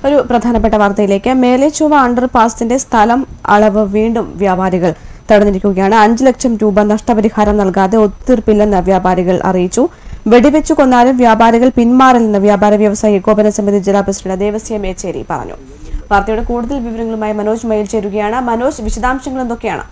ഒരു പ്രധാനപ്പെട്ട വാർത്തയിലേക്ക് മേലെ ചൊവ്വ അണ്ടർപാസിന്റെ സ്ഥലം അളവ് വീണ്ടും വ്യാപാരികൾ തടഞ്ഞിരിക്കുകയാണ് അഞ്ച് ലക്ഷം രൂപ നഷ്ടപരിഹാരം നൽകാതെ ഒത്തുതീർപ്പില്ലെന്ന് വ്യാപാരികൾ അറിയിച്ചു വെടിവെച്ചു കൊന്നാലും വ്യാപാരികൾ പിന്മാറില്ലെന്ന് വ്യാപാര വ്യവസായ ഏകോപന സമിതി ജില്ലാ പ്രസിഡന്റ് ദേവസ്യ മേച്ചേരി പറഞ്ഞു വാർത്തയുടെ കൂടുതൽ വിവരങ്ങളുമായി മനോജ് മയിൽ ചേരുകയാണ് മനോജ് വിശദാംശങ്ങൾ എന്തൊക്കെയാണ്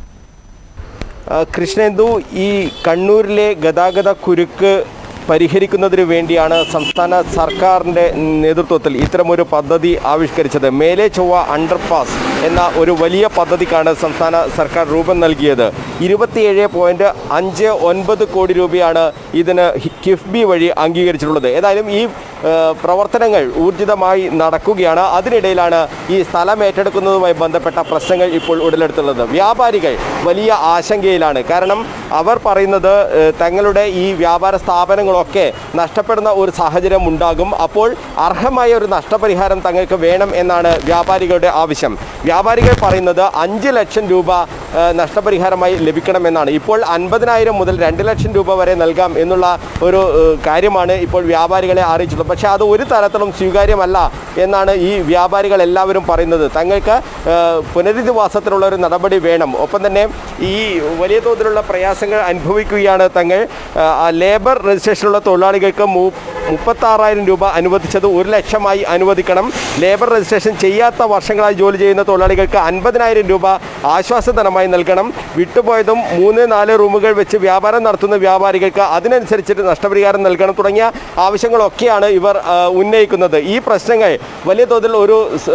ആ, കൃഷ്ണേന്ദു ഈ കണ്ണൂരിലെ ഗതാഗത കുരുക്ക് പരിഹരിക്കുന്നതിന് വേണ്ടിയാണ് സംസ്ഥാന സർക്കാരിൻ്റെ നേതൃത്വത്തിൽ ഇത്തരമൊരു പദ്ധതി ആവിഷ്കരിച്ചത് മേലെ ചൊവ്വ അണ്ടർപാസ് എന്ന ഒരു വലിയ പദ്ധതിക്കാണ് സംസ്ഥാന സർക്കാർ രൂപം നൽകിയത് ഇരുപത്തിയേഴ് പോയിൻറ്റ് അഞ്ച് ഒൻപത് കോടി രൂപയാണ് ഇതിന് ഹി- കിഫ്ബി വഴി അംഗീകരിച്ചിട്ടുള്ളത് ഏതായാലും ഈ ആ, പ്രവർത്തനങ്ങൾ ഊർജിതമായി നടക്കുകയാണ് അതിനിടയിലാണ് ഈ സ്ഥലം ഏറ്റെടുക്കുന്നതുമായി ബന്ധപ്പെട്ട പ്രശ്നങ്ങൾ ഇപ്പോൾ ഉടലെടുത്തുള്ളത് വ്യാപാരികൾ വലിയ ആശങ്കയിലാണ് കാരണം അവർ പറയുന്നത് ഏ, തങ്ങളുടെ ഈ വ്യാപാര സ്ഥാപനങ്ങളൊക്കെ നഷ്ടപ്പെടുന്ന ഒരു സാഹചര്യം ഉണ്ടാകും അപ്പോൾ അർഹമായ ഒരു നഷ്ടപരിഹാരം തങ്ങൾക്ക് വേണം എന്നാണ് വ്യാപാരികളുടെ ആവശ്യം വ്യാപാരികൾ പറയുന്നത് അഞ്ച് ലക്ഷം രൂപ ഏ, നഷ്ടപരിഹാരമായി ലഭിക്കണമെന്നാണ് ഇപ്പോൾ അൻപതിനായിരം മുതൽ രണ്ട് ലക്ഷം രൂപ വരെ നൽകാം എന്നുള്ള ഒരു ഏ, കാര്യമാണ് ഇപ്പോൾ വ്യാപാരികളെ അറിയിച്ചിട്ടുള്ളത് പക്ഷേ അത് ഒരു തരത്തിലും സ്വീകാര്യമല്ല എന്നാണ് ഈ വ്യാപാരികൾ എല്ലാവരും പറയുന്നത് തങ്ങൾക്ക് ഏ, പുനരധിവാസത്തിനുള്ള ഒരു നടപടി വേണം ഒപ്പം തന്നെ ഈ വലിയ തോതിലുള്ള പ്രയാസങ്ങൾ അനുഭവിക്കുകയാണ് തങ്ങൾ ആ, ആ ലേബർ രജിസ്ട്രേഷനുള്ള തൊഴിലാളികൾക്ക് മു മുപ്പത്താറായിരം രൂപ അനുവദിച്ചത് ഒരു ലക്ഷമായി അനുവദിക്കണം ലേബർ രജിസ്ട്രേഷൻ ചെയ്യാത്ത വർഷങ്ങളായി ജോലി ചെയ്യുന്ന തൊഴിലാളികൾക്ക് അൻപതിനായിരം രൂപ ആശ്വാസധനമായി നൽകണം വിട്ടുപോയതും മൂന്ന് നാല് റൂമുകൾ വെച്ച് വ്യാപാരം നടത്തുന്ന വ്യാപാരികൾക്ക് അതിനനുസരിച്ചിട്ട് നഷ്ടപരിഹാരം നൽകണം തുടങ്ങിയ ആവശ്യങ്ങളൊക്കെയാണ് ഇവർ ആ, ഉന്നയിക്കുന്നത് ഈ പ്രശ്നങ്ങൾ വലിയ തോതിൽ ഒരു സ്-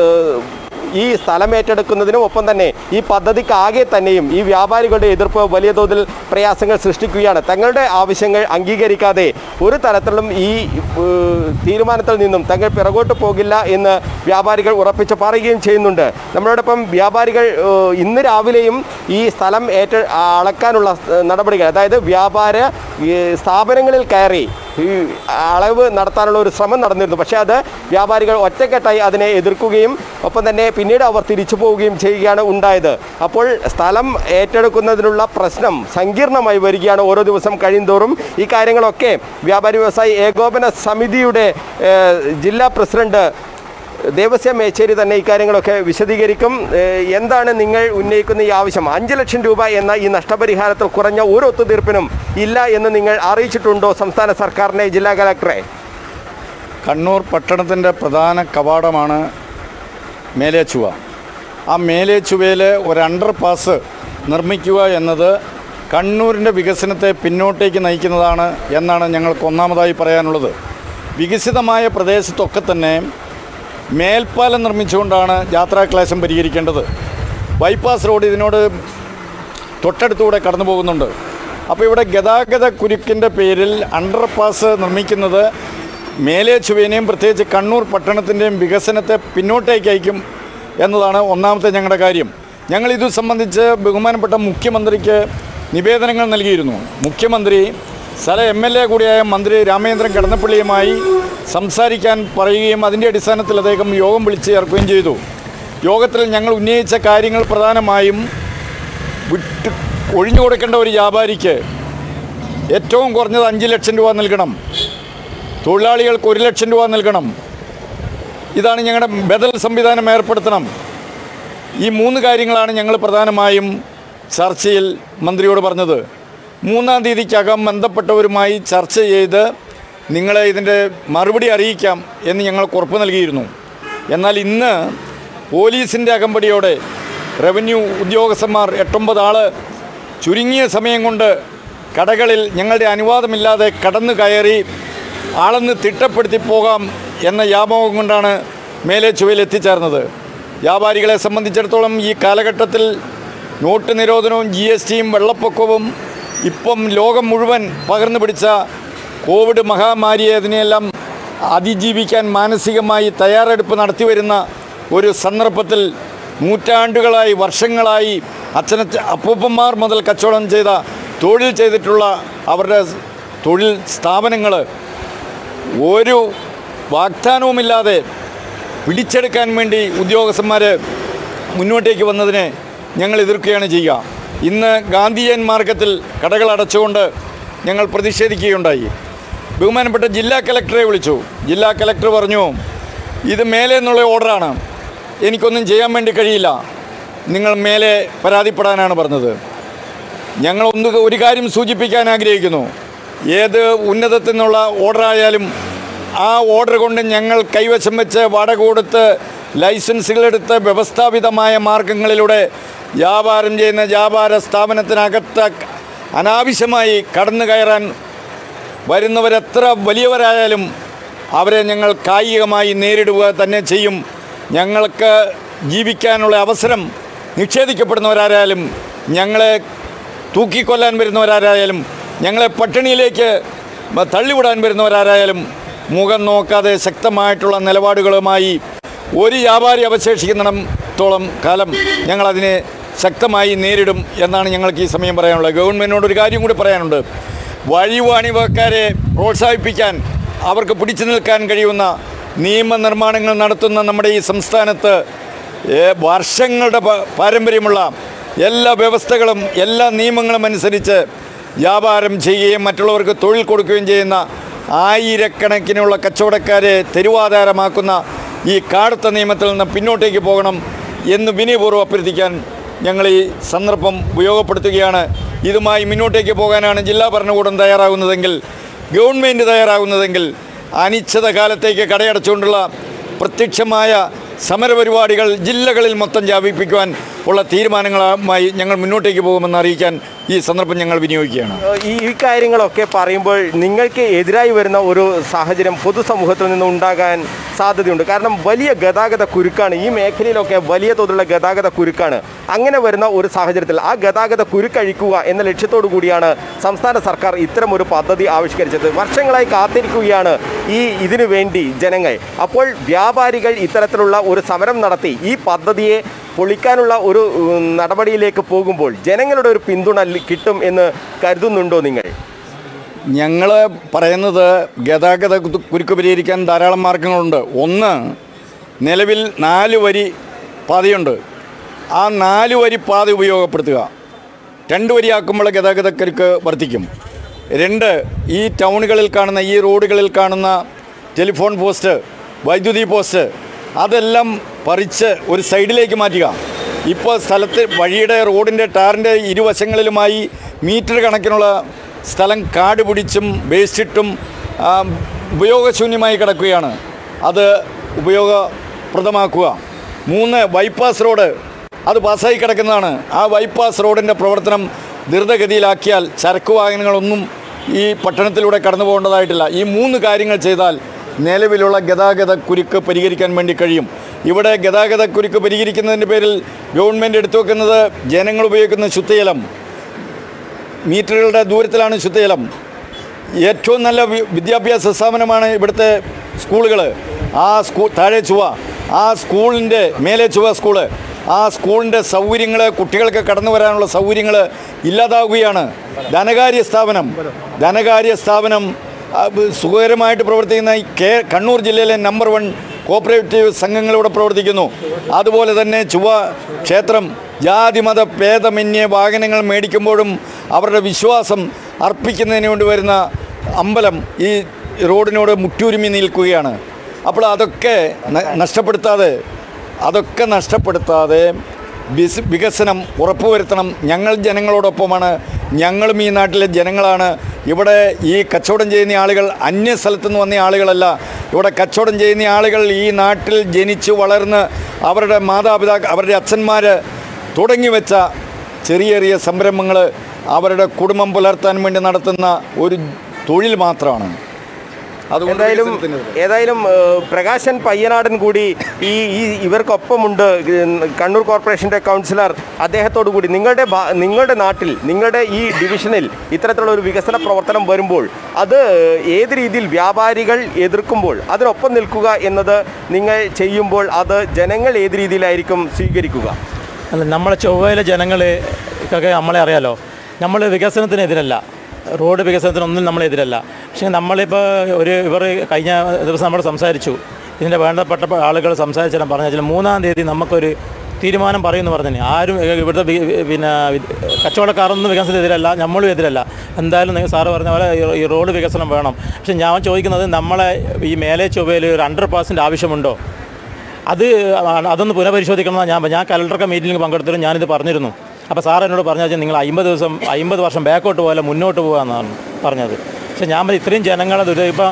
ഈ സ്ഥലം ഏറ്റെടുക്കുന്നതിനും ഒപ്പം തന്നെ ഈ പദ്ധതിക്ക് ആകെ തന്നെയും ഈ വ്യാപാരികളുടെ എതിർപ്പ് വലിയ തോതിൽ പ്രയാസങ്ങൾ സൃഷ്ടിക്കുകയാണ് തങ്ങളുടെ ആവശ്യങ്ങൾ അംഗീകരിക്കാതെ ഒരു തരത്തിലും ഈ ഏഹ്, തീരുമാനത്തിൽ നിന്നും തങ്ങൾ പിറകോട്ട് പോകില്ല എന്ന് വ്യാപാരികൾ ഉറപ്പിച്ച് പറയുകയും ചെയ്യുന്നുണ്ട് നമ്മളോടൊപ്പം വ്യാപാരികൾ ഏഹ്, ഇന്ന് രാവിലെയും ഈ സ്ഥലം ഏറ്റ അളക്കാനുള്ള ഏഹ്, നടപടികൾ അതായത് വ്യാപാര ഏഹ്, സ്ഥാപനങ്ങളിൽ കയറി ഈ അളവ് നടത്താനുള്ള ഒരു ശ്രമം നടന്നിരുന്നു പക്ഷേ അത് വ്യാപാരികൾ ഒറ്റക്കെട്ടായി അതിനെ എതിർക്കുകയും ഒപ്പം തന്നെ പിന്നീട് അവർ തിരിച്ചു പോവുകയും ചെയ്യുകയാണ് ഉണ്ടായത് അപ്പോൾ സ്ഥലം ഏറ്റെടുക്കുന്നതിനുള്ള പ്രശ്നം സങ്കീർണമായി വരികയാണ് ഓരോ ദിവസം കഴിയുന്തോറും ഈ കാര്യങ്ങളൊക്കെ വ്യാപാരി വ്യവസായി ഏകോപന സമിതിയുടെ ഏഹ്, ജില്ലാ പ്രസിഡന്റ് ദേവസ്യ മേച്ചേരി തന്നെ ഇക്കാര്യങ്ങളൊക്കെ വിശദീകരിക്കും ഏഹ് എന്താണ് നിങ്ങൾ ഉന്നയിക്കുന്ന ഈ ആവശ്യം അഞ്ച് ലക്ഷം രൂപ എന്ന ഈ നഷ്ടപരിഹാരത്തിൽ കുറഞ്ഞ ഒരു ഒത്തുതീർപ്പിനും ഇല്ല എന്ന് നിങ്ങൾ അറിയിച്ചിട്ടുണ്ടോ സംസ്ഥാന സർക്കാരിനെ ജില്ലാ കലക്ടറെ കണ്ണൂർ പട്ടണത്തിൻ്റെ പ്രധാന കവാടമാണ് മേലേച്ചുവ ആ മേലേച്ചുവയിൽ ഒരു അണ്ടർ പാസ് നിർമ്മിക്കുക എന്നത് കണ്ണൂരിൻ്റെ വികസനത്തെ പിന്നോട്ടേക്ക് നയിക്കുന്നതാണ് എന്നാണ് ഞങ്ങൾക്ക് ഒന്നാമതായി പറയാനുള്ളത് വികസിതമായ പ്രദേശത്തൊക്കെ തന്നെ മേൽപ്പാലം നിർമ്മിച്ചുകൊണ്ടാണ് യാത്രാക്ലേശം പരിഹരിക്കേണ്ടത് ബൈപ്പാസ് റോഡ് ഇതിനോട് തൊട്ടടുത്തൂടെ കടന്നു പോകുന്നുണ്ട് അപ്പോൾ ഇവിടെ ഗതാഗത കുരുക്കിൻ്റെ പേരിൽ അണ്ടർപാസ് നിർമ്മിക്കുന്നത് മേലെ ചുവേനെയും പ്രത്യേകിച്ച് കണ്ണൂർ പട്ടണത്തിൻ്റെയും വികസനത്തെ പിന്നോട്ടേക്ക് അയക്കും എന്നതാണ് ഒന്നാമത്തെ ഞങ്ങളുടെ കാര്യം ഞങ്ങൾ ഇത് സംബന്ധിച്ച് ബഹുമാനപ്പെട്ട മുഖ്യമന്ത്രിക്ക് നിവേദനങ്ങൾ നൽകിയിരുന്നു മുഖ്യമന്ത്രി സ്ഥല എം എൽ എ കൂടിയായ മന്ത്രി രാമേന്ദ്രൻ കടന്നപ്പള്ളിയുമായി സംസാരിക്കാൻ പറയുകയും അതിൻ്റെ അടിസ്ഥാനത്തിൽ അദ്ദേഹം യോഗം വിളിച്ചു ചേർക്കുകയും ചെയ്തു യോഗത്തിൽ ഞങ്ങൾ ഉന്നയിച്ച കാര്യങ്ങൾ പ്രധാനമായും വിട്ട് ഒഴിഞ്ഞു കൊടുക്കേണ്ട ഒരു വ്യാപാരിക്ക് ഏറ്റവും കുറഞ്ഞത് അഞ്ച് ലക്ഷം രൂപ നൽകണം തൊഴിലാളികൾക്ക് ഒരു ലക്ഷം രൂപ നൽകണം ഇതാണ് ഞങ്ങളുടെ ബദൽ സംവിധാനം ഏർപ്പെടുത്തണം ഈ മൂന്ന് കാര്യങ്ങളാണ് ഞങ്ങൾ പ്രധാനമായും ചർച്ചയിൽ മന്ത്രിയോട് പറഞ്ഞത് മൂന്നാം തീയതിക്കകം ബന്ധപ്പെട്ടവരുമായി ചർച്ച ചെയ്ത് നിങ്ങളെ ഇതിൻ്റെ മറുപടി അറിയിക്കാം എന്ന് ഞങ്ങൾക്ക് ഉറപ്പ് നൽകിയിരുന്നു എന്നാൽ ഇന്ന് പോലീസിൻ്റെ അകമ്പടിയോടെ റവന്യൂ ഉദ്യോഗസ്ഥന്മാർ എട്ടൊമ്പത് ആൾ ചുരുങ്ങിയ സമയം കൊണ്ട് കടകളിൽ ഞങ്ങളുടെ അനുവാദമില്ലാതെ കടന്നു കയറി ആളെന്ന് തിട്ടപ്പെടുത്തി പോകാം എന്ന വ്യാമോഹം കൊണ്ടാണ് മേലെ ചുവയിൽ എത്തിച്ചേർന്നത് വ്യാപാരികളെ സംബന്ധിച്ചിടത്തോളം ഈ കാലഘട്ടത്തിൽ നോട്ട് നിരോധനവും ജി എസ് ടിയും വെള്ളപ്പൊക്കവും ഇപ്പം ലോകം മുഴുവൻ പകർന്നു പിടിച്ച കോവിഡ് മഹാമാരിയെ അതിനെയെല്ലാം അതിജീവിക്കാൻ മാനസികമായി തയ്യാറെടുപ്പ് നടത്തിവരുന്ന ഒരു സന്ദർഭത്തിൽ നൂറ്റാണ്ടുകളായി വർഷങ്ങളായി അച്ഛനച്ഛ അപ്പൂപ്പന്മാർ മുതൽ കച്ചവടം ചെയ്ത തൊഴിൽ ചെയ്തിട്ടുള്ള അവരുടെ തൊഴിൽ സ്ഥാപനങ്ങൾ ഒരു വാഗ്ദാനവുമില്ലാതെ പിടിച്ചെടുക്കാൻ വേണ്ടി ഉദ്യോഗസ്ഥന്മാർ മുന്നോട്ടേക്ക് വന്നതിനെ ഞങ്ങൾ എതിർക്കുകയാണ് ചെയ്യുക ഇന്ന് ഗാന്ധിയൻ മാർഗത്തിൽ കടകൾ അടച്ചുകൊണ്ട് ഞങ്ങൾ പ്രതിഷേധിക്കുകയുണ്ടായി ബഹുമാനപ്പെട്ട ജില്ലാ കലക്ടറെ വിളിച്ചു ജില്ലാ കലക്ടർ പറഞ്ഞു ഇത് മേലെ എന്നുള്ള ഓർഡറാണ് എനിക്കൊന്നും ചെയ്യാൻ വേണ്ടി കഴിയില്ല നിങ്ങൾ മേലെ പരാതിപ്പെടാനാണ് പറഞ്ഞത് ഞങ്ങൾ ഒന്ന് ഒരു കാര്യം സൂചിപ്പിക്കാൻ ആഗ്രഹിക്കുന്നു ഏത് ഉന്നതത്തിൽ നിന്നുള്ള ഓർഡറായാലും ആ ഓർഡർ കൊണ്ട് ഞങ്ങൾ കൈവശം വെച്ച് വാടക കൊടുത്ത് ലൈസൻസുകളെടുത്ത് വ്യവസ്ഥാപിതമായ മാർഗങ്ങളിലൂടെ വ്യാപാരം ചെയ്യുന്ന വ്യാപാര സ്ഥാപനത്തിനകത്ത് അനാവശ്യമായി കടന്നു കയറാൻ വരുന്നവരെത്ര വലിയവരായാലും അവരെ ഞങ്ങൾ കായികമായി നേരിടുക തന്നെ ചെയ്യും ഞങ്ങൾക്ക് ജീവിക്കാനുള്ള അവസരം നിഷേധിക്കപ്പെടുന്നവരാരായാലും ഞങ്ങളെ തൂക്കിക്കൊല്ലാൻ വരുന്നവരാരായാലും ഞങ്ങളെ പട്ടിണിയിലേക്ക് മ- തള്ളിവിടാൻ വരുന്നവരാരായാലും മുഖം നോക്കാതെ ശക്തമായിട്ടുള്ള നിലപാടുകളുമായി ഒരു വ്യാപാരി അവശേഷിക്കുന്നിടത്തോളം കാലം ഞങ്ങളതിനെ ശക്തമായി നേരിടും എന്നാണ് ഞങ്ങൾക്ക് ഈ സമയം പറയാനുള്ളത് ഗവൺമെൻറ്റിനോട് ഒരു കാര്യം കൂടി പറയാനുണ്ട് വഴിവാണിവക്കാരെ പ്രോത്സാഹിപ്പിക്കാൻ അവർക്ക് പിടിച്ചു നിൽക്കാൻ കഴിയുന്ന നിയമനിർമ്മാണങ്ങൾ നടത്തുന്ന നമ്മുടെ ഈ സംസ്ഥാനത്ത് ഏ, വർഷങ്ങളുടെ പ- പാരമ്പര്യമുള്ള എല്ലാ വ്യവസ്ഥകളും എല്ലാ നിയമങ്ങളും അനുസരിച്ച് വ്യാപാരം ചെയ്യുകയും മറ്റുള്ളവർക്ക് തൊഴിൽ കൊടുക്കുകയും ചെയ്യുന്ന ആയിരക്കണക്കിനുള്ള കച്ചവടക്കാരെ തെരുവാധാരമാക്കുന്ന ഈ കാടുത്ത നിയമത്തിൽ നിന്ന് പിന്നോട്ടേക്ക് പോകണം എന്ന് വിനയപൂർവ്വം അഭ്യർത്ഥിക്കാൻ ഞങ്ങൾ ഈ സന്ദർഭം ഉപയോഗപ്പെടുത്തുകയാണ് ഇതുമായി മുന്നോട്ടേക്ക് പോകാനാണ് ജില്ലാ ഭരണകൂടം തയ്യാറാകുന്നതെങ്കിൽ ഗവൺമെൻറ് തയ്യാറാകുന്നതെങ്കിൽ അനിശ്ചിത കാലത്തേക്ക് കടയടച്ചുകൊണ്ടുള്ള പ്രത്യക്ഷമായ സമരപരിപാടികൾ ജില്ലകളിൽ മൊത്തം വ്യാപിപ്പിക്കുവാൻ ഉള്ള തീരുമാനങ്ങളുമായി ഞങ്ങൾ മുന്നോട്ടേക്ക് പോകുമെന്ന് അറിയിക്കാൻ ഈ സന്ദർഭം ഞങ്ങൾ വിനിയോഗിക്കുകയാണ് ഈ ഈ കാര്യങ്ങളൊക്കെ പറയുമ്പോൾ നിങ്ങൾക്ക് എതിരായി വരുന്ന ഒരു സാഹചര്യം പൊതുസമൂഹത്തിൽ നിന്ന് ഉണ്ടാകാൻ സാധ്യതയുണ്ട് കാരണം വലിയ ഗതാഗത കുരുക്കാണ് ഈ മേഖലയിലൊക്കെ വലിയ തോതിലുള്ള ഗതാഗത കുരുക്കാണ് അങ്ങനെ വരുന്ന ഒരു സാഹചര്യത്തിൽ ആ ഗതാഗത കുരുക്കഴിക്കുക എന്ന ലക്ഷ്യത്തോടു കൂടിയാണ് സംസ്ഥാന സർക്കാർ ഇത്തരം ഒരു പദ്ധതി ആവിഷ്കരിച്ചത് വർഷങ്ങളായി കാത്തിരിക്കുകയാണ് ഈ ഇതിനു വേണ്ടി ജനങ്ങൾ അപ്പോൾ വ്യാപാരികൾ ഇത്തരത്തിലുള്ള ഒരു സമരം നടത്തി ഈ പദ്ധതിയെ പൊളിക്കാനുള്ള ഒരു ഉം, നടപടിയിലേക്ക് പോകുമ്പോൾ ജനങ്ങളുടെ ഒരു പിന്തുണ ലി- കിട്ടും എന്ന് കരുതുന്നുണ്ടോ നിങ്ങൾ ഞങ്ങൾ പറയുന്നത് ഗതാഗത കു- കുരുക്ക് പരിഹരിക്കാൻ ധാരാളം മാർഗങ്ങളുണ്ട് ഒന്ന് നിലവിൽ നാല് വരി പാതയുണ്ട് ആ നാല് വരി പാത ഉപയോഗപ്പെടുത്തുക രണ്ട് വരിയാക്കുമ്പോൾ ഗതാഗത കുരുക്ക് വർദ്ധിക്കും രണ്ട് ഈ ടൗണുകളിൽ കാണുന്ന ഈ റോഡുകളിൽ കാണുന്ന ടെലിഫോൺ പോസ്റ്റ് വൈദ്യുതി പോസ്റ്റ് അതെല്ലാം പറിച്ച് ഒരു സൈഡിലേക്ക് മാറ്റുക ഇപ്പോൾ സ്ഥലത്ത് വഴിയുടെ റോഡിൻ്റെ ടാറിൻ്റെ ഇരുവശങ്ങളിലുമായി മീറ്റർ കണക്കിനുള്ള സ്ഥലം കാട് പിടിച്ചും വേസ്റ്റിട്ടും ആ, ഉപയോഗശൂന്യമായി കിടക്കുകയാണ് അത് ഉപയോഗപ്രദമാക്കുക മൂന്ന് ബൈപ്പാസ് റോഡ് അത് പാസ്സായി കിടക്കുന്നതാണ് ആ ബൈപ്പാസ് റോഡിൻ്റെ പ്രവർത്തനം ദ്രുതഗതിയിലാക്കിയാൽ ചരക്ക് വാഹനങ്ങളൊന്നും ഈ പട്ടണത്തിലൂടെ കടന്നു പോകേണ്ടതായിട്ടില്ല ഈ മൂന്ന് കാര്യങ്ങൾ ചെയ്താൽ നിലവിലുള്ള ഗതാഗത കുരുക്ക് പരിഹരിക്കാൻ വേണ്ടി കഴിയും ഇവിടെ ഗതാഗത കുരുക്ക് പരിഹരിക്കുന്നതിൻ്റെ പേരിൽ ഗവൺമെൻറ് എടുത്തു വെക്കുന്നത് ജനങ്ങൾ ഉപയോഗിക്കുന്ന ശുദ്ധജലം മീറ്ററുകളുടെ ദൂരത്തിലാണ് ശുദ്ധജലം ഏറ്റവും നല്ല വി- വിദ്യാഭ്യാസ സ്ഥാപനമാണ് ഇവിടുത്തെ സ്കൂളുകൾ ആ സ്കൂൾ താഴെ ചുവ ആ സ്കൂളിൻ്റെ മേലെ ചുവ സ്കൂള് ആ സ്കൂളിൻ്റെ സൗകര്യങ്ങൾ കുട്ടികൾക്ക് കടന്നു വരാനുള്ള സൗകര്യങ്ങൾ ഇല്ലാതാവുകയാണ് ധനകാര്യ സ്ഥാപനം ധനകാര്യ സ്ഥാപനം ആ, ബ് സുഖകരമായിട്ട് പ്രവർത്തിക്കുന്ന ഈ കേ കണ്ണൂർ ജില്ലയിലെ നമ്പർ വൺ കോപ്പറേറ്റീവ് സംഘങ്ങളിവിടെ പ്രവർത്തിക്കുന്നു അതുപോലെ തന്നെ ചുവ ക്ഷേത്രം ജാതിമത ഭേദമന്യേ വാഹനങ്ങൾ മേടിക്കുമ്പോഴും അവരുടെ വിശ്വാസം അർപ്പിക്കുന്നതിന് വേണ്ടി വരുന്ന അമ്പലം ഈ റോഡിനോട് മുറ്റൂരുമി നിൽക്കുകയാണ് അപ്പോൾ അതൊക്കെ ന- നഷ്ടപ്പെടുത്താതെ അതൊക്കെ നഷ്ടപ്പെടുത്താതെ ബിസ് വികസനം ഉറപ്പുവരുത്തണം ഞങ്ങൾ ജനങ്ങളോടൊപ്പമാണ് ഞങ്ങളും ഈ നാട്ടിലെ ജനങ്ങളാണ് ഇവിടെ ഈ കച്ചവടം ചെയ്യുന്ന ആളുകൾ അന്യ സ്ഥലത്തു നിന്ന് വന്ന ആളുകളല്ല ഇവിടെ കച്ചവടം ചെയ്യുന്ന ആളുകൾ ഈ നാട്ടിൽ ജനിച്ച് വളർന്ന് അവരുടെ മാതാപിതാക്കൾ അവരുടെ അച്ഛന്മാർ തുടങ്ങി വെച്ച ചെറിയ ചെറിയ സംരംഭങ്ങൾ അവരുടെ കുടുംബം പുലർത്താൻ വേണ്ടി നടത്തുന്ന ഒരു തൊഴിൽ മാത്രമാണ് അതുകൊണ്ട് ഏതായാലും വികസനത്തിനെതിരെ. ഏതായാലും ഏഹ്, പ്രകാശൻ പയ്യനാടൻ കൂടി ഈ ഈ ഇവർക്കൊപ്പമുണ്ട് ഏഹ്, കണ്ണൂർ കോർപ്പറേഷന്റെ കൗൺസിലർ അദ്ദേഹത്തോടു കൂടി നിങ്ങളുടെ ഭാ- നിങ്ങളുടെ നാട്ടിൽ നിങ്ങളുടെ ഈ ഡിവിഷനിൽ ഇത്തരത്തിലുള്ള ഒരു വികസന പ്രവർത്തനം വരുമ്പോൾ അത് ഏത് രീതിയിൽ വ്യാപാരികൾ എതിർക്കുമ്പോൾ അതിനൊപ്പം നിൽക്കുക എന്നത് നിങ്ങൾ ചെയ്യുമ്പോൾ അത് ജനങ്ങൾ ഏത് രീതിയിലായിരിക്കും സ്വീകരിക്കുക അല്ല നമ്മളെ ചൊവ്വയിലെ ജനങ്ങൾക്കൊക്കെ നമ്മളെ അറിയാലോ നമ്മൾ വികസനത്തിനെതിരല്ല റോഡ് വികസനത്തിനൊന്നും നമ്മളെതിരല്ല പക്ഷേ നമ്മളിപ്പോൾ ഒരു ഇവർ കഴിഞ്ഞ ദിവസം നമ്മൾ സംസാരിച്ചു ഇതിൻ്റെ വേണ്ടപ്പെട്ട ആളുകൾ സംസാരിച്ചാലും പറഞ്ഞാൽ മൂന്നാം തീയതി നമുക്കൊരു തീരുമാനം പറയുമെന്ന് പറഞ്ഞു ആരും ഏ, ഇവിടുത്തെ വി- വി- പിന്നെ വി- കച്ചവടക്കാരൊന്നും വികസനത്തിനെതിരല്ല നമ്മളും എതിരല്ല എന്തായാലും നിങ്ങൾ സാറ് പറഞ്ഞ പോലെ ഈ- ഈ റോഡ് വികസനം വേണം പക്ഷേ ഞാൻ ചോദിക്കുന്നത് നമ്മളെ ഈ മേലെ ചൊവ്വയിൽ ഒരു അണ്ടർ പാസിൻ്റെ ആവശ്യമുണ്ടോ അത് ആണ് അതൊന്ന് പുനഃപരിശോധിക്കണം എന്നാണ് ഞാൻ ഞാൻ കലക്ടർക്ക് മീറ്റിംഗ് പങ്കെടുത്തിട്ട് ഞാനിത് പറഞ്ഞിരുന്നു അപ്പോൾ സാർ എന്നോട് പറഞ്ഞു വെച്ചാൽ നിങ്ങൾ അമ്പത് ദിവസം അമ്പത് വർഷം ബാക്കോട്ട് പോകല്ല മുന്നോട്ട് പോകാമെന്നാണ് പറഞ്ഞത് പക്ഷേ ഞാൻ പറഞ്ഞു, ഇത്രയും ജനങ്ങളെ ദുരിതം ഇപ്പോൾ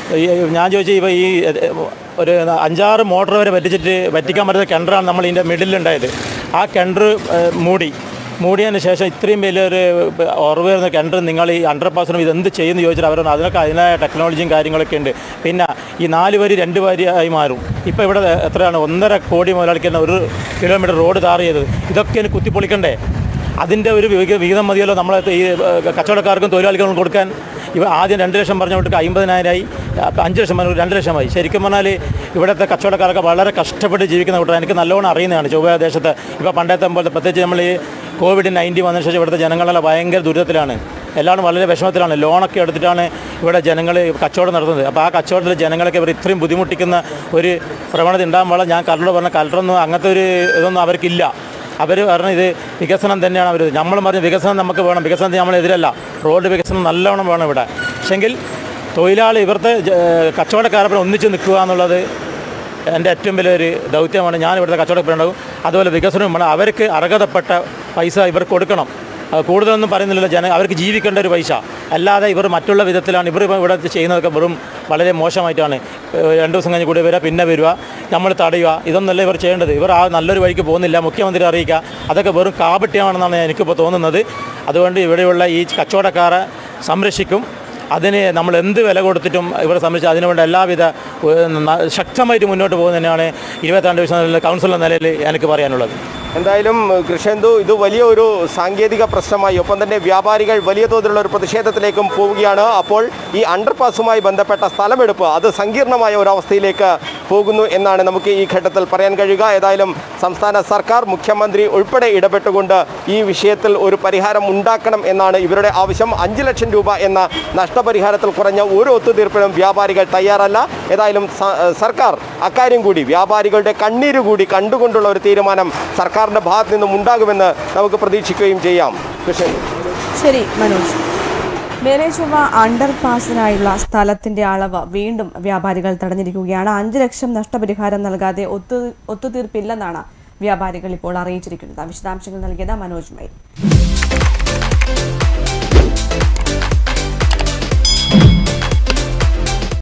ഞാൻ ചോദിച്ചു ഇപ്പോൾ ഈ എ, ഒരു അഞ്ചാറ് മോട്ടർ വരെ വറ്റിച്ചിട്ട് വറ്റിക്കാൻ പറ്റുന്ന കിണറാണ് നമ്മൾ ഇതിൻ്റെ മിഡിലുണ്ടായത് ആ കിണർ മൂടി മൂടിയതിന് ശേഷം ഇത്രയും വലിയൊരു ഉറവ് വരുന്ന കിണർ നിങ്ങൾ ഈ അണ്ടർ പാസിനും ഇത് എന്ത് ചെയ്യുന്നു ചോദിച്ചാൽ അവർ അതിനൊക്കെ അതിനായ ടെക്നോളജിയും കാര്യങ്ങളൊക്കെ ഉണ്ട് പിന്നെ ഈ നാല് വരി രണ്ട് വരിയായി മാറും ഇപ്പോൾ ഇവിടെ എത്രയാണ് ഒന്നര കോടി മുതലാളിക്ക് തന്നെ ഒരു കിലോമീറ്റർ റോഡ് ടാർ ചെയ്തത് ഇതൊക്കെ ഇനി കുത്തിപ്പൊളിക്കണ്ടേ അതിൻ്റെ ഒരു വിഹിത- വിഹിതം മതിയല്ലോ നമ്മളെ ഈ ഏഹ്, കച്ചവടക്കാർക്കും തൊഴിലാളികൾക്കും കൊടുക്കാൻ ഇവ ആദ്യം രണ്ട് ലക്ഷം പറഞ്ഞുകൊണ്ട് അമ്പതിനായിരമായി അപ്പം അഞ്ച് ലക്ഷം പറഞ്ഞു രണ്ട് ലക്ഷമായി ശരിക്കും പറഞ്ഞാൽ ഇവിടുത്തെ കച്ചവടക്കാരൊക്കെ വളരെ കഷ്ടപ്പെട്ട് ജീവിക്കുന്ന കൂട്ടർ എനിക്ക് നല്ലോണം അറിയുന്നതാണ് ചൊവ്വ ദേശത്ത് ഇപ്പോൾ പണ്ടത്തെ പോലത്തെ പ്രത്യേകിച്ച് നമ്മൾ ഈ കോവിഡ് നയൻറ്റീൻ വന്നതിന് ശേഷം ഇവിടുത്തെ ജനങ്ങളെല്ലാം ഭയങ്കര ദുരിതത്തിലാണ് എല്ലാവരും വളരെ വിഷമത്തിലാണ് ലോണൊക്കെ എടുത്തിട്ടാണ് ഇവിടെ ജനങ്ങൾ കച്ചവടം നടത്തുന്നത് അപ്പോൾ ആ കച്ചവടത്തിൽ ജനങ്ങളൊക്കെ ഇവർ ഇത്രയും ബുദ്ധിമുട്ടിക്കുന്ന ഒരു പ്രവണത ഉണ്ടാകുമ്പോൾ ഞാൻ കലറോട് പറഞ്ഞ കലറൊന്നും അങ്ങനത്തെ ഒരു ഇതൊന്നും അവർക്കില്ല അവർ പറഞ്ഞ ഇത് വികസനം തന്നെയാണ് അവർ നമ്മൾ പറഞ്ഞ വികസനം നമുക്ക് വേണം വികസനത്തിന് നമ്മൾ എതിരല്ല റോഡ് വികസനം നല്ലോണം വേണം ഇവിടെ പക്ഷെങ്കിൽ തൊഴിലാളി ഇവിടുത്തെ ജ- കച്ചവടക്കാരപ്പം ഒന്നിച്ച് നിൽക്കുക എന്നുള്ളത് എൻ്റെ ഏറ്റവും വലിയൊരു ദൗത്യമാണ് ഞാൻ ഇവിടുത്തെ കച്ചവടപ്പെടുണ്ടാവും അതുപോലെ വികസനവും വേണം അവർക്ക് അർഹതപ്പെട്ട പൈസ ഇവർക്ക് കൊടുക്കണം അത് കൂടുതലൊന്നും പറയുന്നില്ലല്ലോ ജന അവർക്ക് ജീവിക്കേണ്ട ഒരു പൈസ അല്ലാതെ ഇവർ മറ്റുള്ള വിധത്തിലാണ് ഇവർ ഇപ്പോൾ ഇവിടെ ചെയ്യുന്നതൊക്കെ വെറും വളരെ മോശമായിട്ടാണ് ഏഹ് രണ്ട് ദിവസം കഴിഞ്ഞ് കൂടി വരിക പിന്നെ വരിക നമ്മൾ തടയുക ഇതൊന്നല്ല ഇവർ ചെയ്യേണ്ടത് ഇവർ ആ നല്ലൊരു വഴിക്ക് പോകുന്നില്ല മുഖ്യമന്ത്രി അറിയിക്കുക അതൊക്കെ വെറും കാപട്യമാണെന്നാണ് എനിക്കിപ്പോൾ തോന്നുന്നത് അതുകൊണ്ട് ഇവിടെയുള്ള ഈ കച്ചവടക്കാരെ സംരക്ഷിക്കും അതിന് നമ്മൾ എന്ത് വില കൊടുത്തിട്ടും ഇവരെ സംബന്ധിച്ച് അതിനുവേണ്ട എല്ലാവിധ ഏഹ്, ന- ശക്തമായിട്ട് മുന്നോട്ട് പോകുന്നത് തന്നെയാണ് ഇരുപത്താണ്ട് ദിവസം കൗൺസിൽ എന്ന നിലയിൽ എനിക്ക് പറയാനുള്ളത് എന്തായാലും കൃഷ്ണന്തു ഇത് വലിയ ഒരു സാങ്കേതിക പ്രശ്നമായി ഒപ്പം തന്നെ വ്യാപാരികൾ വലിയ തോതിലുള്ള ഒരു പ്രതിഷേധത്തിലേക്കും പോവുകയാണ് അപ്പോൾ ഈ അണ്ടർപാസുമായി ബന്ധപ്പെട്ട സ്ഥലമെടുപ്പ് അത് സങ്കീർണമായ ഒരു അവസ്ഥയിലേക്ക് പോകുന്നു എന്നാണ് നമുക്ക് ഈ ഘട്ടത്തിൽ പറയാൻ കഴിയുക ഏതായാലും സംസ്ഥാന സർക്കാർ മുഖ്യമന്ത്രി ഉൾപ്പെടെ ഇടപെട്ടുകൊണ്ട് ഈ വിഷയത്തിൽ ഒരു പരിഹാരം ഉണ്ടാക്കണം എന്നാണ് ഇവരുടെ ആവശ്യം അഞ്ച് ലക്ഷം രൂപ എന്ന നഷ്ടപരിഹാരത്തിൽ കുറഞ്ഞ ഒരു ഒത്തുതീർപ്പിനും വ്യാപാരികൾ തയ്യാറല്ല ഏതായാലും സ- സർക്കാർ അക്കാര്യം കൂടി വ്യാപാരികളുടെ കണ്ണീര് കൂടി കണ്ടുകൊണ്ടുള്ള ഒരു തീരുമാനം സർക്കാരിൻ്റെ ഭാഗത്ത് നിന്നും ഉണ്ടാകുമെന്ന് നമുക്ക് പ്രതീക്ഷിക്കുകയും ചെയ്യാം കൃഷ്ണൻ ശരി മനോജ് മേലെ ചൊവ്വ അണ്ടർ പാസിനായുള്ള സ്ഥലത്തിന്റെ അളവ് വീണ്ടും വ്യാപാരികൾ തടഞ്ഞിരിക്കുകയാണ് അഞ്ച് ലക്ഷം നഷ്ടപരിഹാരം നൽകാതെ ഒത്തു ഒത്തുതീർപ്പില്ലെന്നാണ് വ്യാപാരികൾ ഇപ്പോൾ അറിയിച്ചിരിക്കുന്നത് വിശദാംശങ്ങൾ നൽകിയത് മനോജ് മൈ